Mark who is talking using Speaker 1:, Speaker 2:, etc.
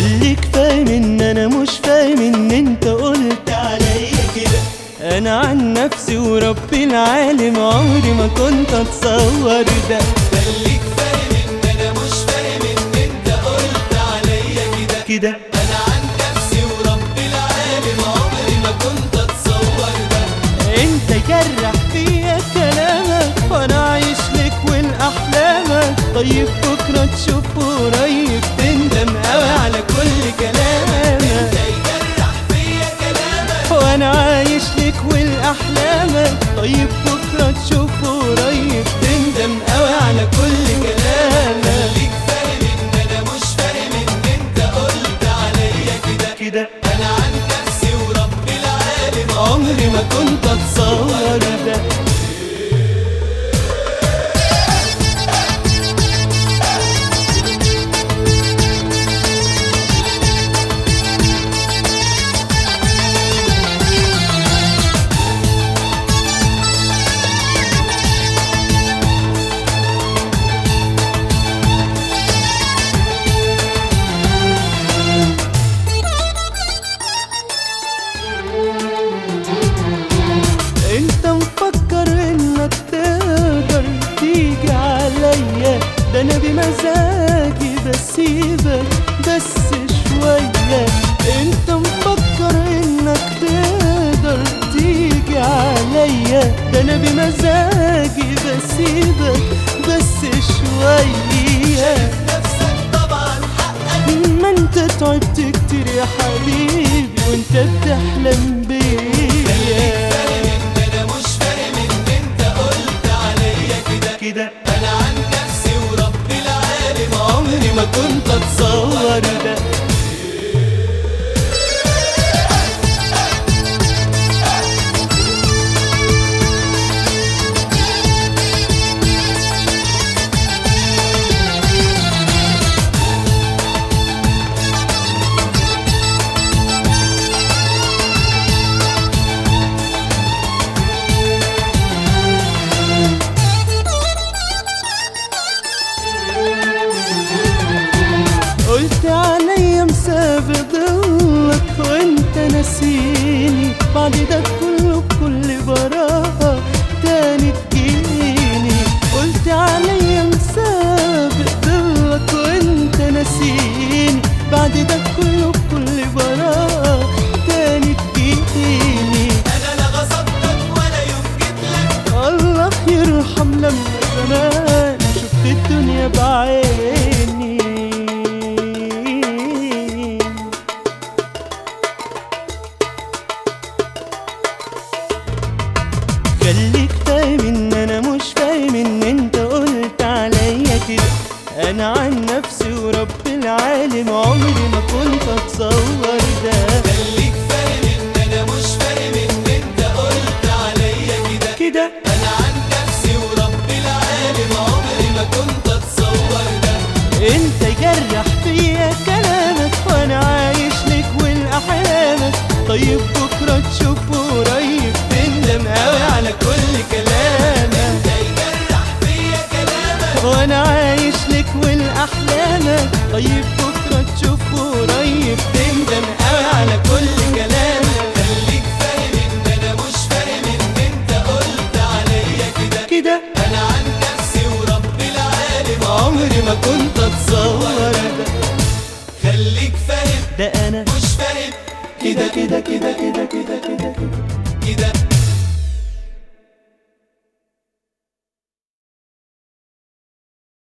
Speaker 1: خليك فاهم ان انا مش فاهم ان انت قلت عليا كده انا عن نفسي وربي العالم عمري ما كنت اتصور ده
Speaker 2: خليك فاهم ان انا مش فاهم ان انت قلت عليا كده
Speaker 1: كده
Speaker 2: انا عن نفسي ورب العالم عمري ما كنت اتصور ده
Speaker 1: انت جرح فيا كلامك وانا عايش لك والاحلامك طيب بكره تشوف قريب تندم قوي على كل كلامك
Speaker 2: ده يجرح فيا كلامك
Speaker 1: وانا عايش لك والاحلامك طيب بكره تشوف قريب تندم قوي على كل كلامك
Speaker 2: خليك فاهم ان انا مش فاهم ان انت قلت عليا كده
Speaker 1: كده
Speaker 2: انا عن نفسي ورب العالم
Speaker 1: عمري ما كنت اتصور ده انت مفكر انك تقدر تيجي عليا ده انا بمزاجي بسيبك بس شوية انت مفكر انك تقدر تيجي عليا ده انا بمزاجي بسيبك بس شوية
Speaker 2: نفسك طبعا حقك
Speaker 1: ما انت تعبت كتير يا حبيبي وانت بتحلم بيا
Speaker 2: فاهم ان انا مش فاهم ان انت قلت عليا كده
Speaker 1: كده
Speaker 2: انا عن نفسي ورب العالم
Speaker 1: عمري ما كنت اتصور ده قلت عليا مسافر ضلك وانت نسيني بعد ده كله بكل براءة تاني تجيني قلت عليا مسافر ضلك وانت نسيني بعد ده كله بكل براءة تاني تجيني
Speaker 2: انا لا غصبتك ولا يمكن لك
Speaker 1: الله يرحم لما زمان شفت الدنيا بعيني خليك فاهم ان انا مش فاهم ان انت قلت عليا كده انا عن نفسي ورب العالم عمري ما كنت اتصور ده
Speaker 2: خليك فاهم ان انا مش فاهم ان انت قلت عليا كده
Speaker 1: كده
Speaker 2: انا عن نفسي ورب العالم عمري ما كنت اتصور ده
Speaker 1: انت جرح فيا كلامك وانا عايش لك والاحلامك طيب بكره تشوف قريب تندم قوي على كل كلامك
Speaker 2: ده يجرح فيا كلامك
Speaker 1: وانا عايش لك والاحلامك طيب بكره تشوف قريب تندم قوي على كل كلامك
Speaker 2: خليك فاهم ان انا مش فاهم ان انت قلت عليا كده
Speaker 1: كده
Speaker 2: انا عن نفسي ورب العالم
Speaker 1: عمري ما كنت اتصور ده
Speaker 2: خليك فاهم
Speaker 1: ده انا
Speaker 2: مش فاهم
Speaker 1: كده كده كده كده كده كده كده
Speaker 2: كده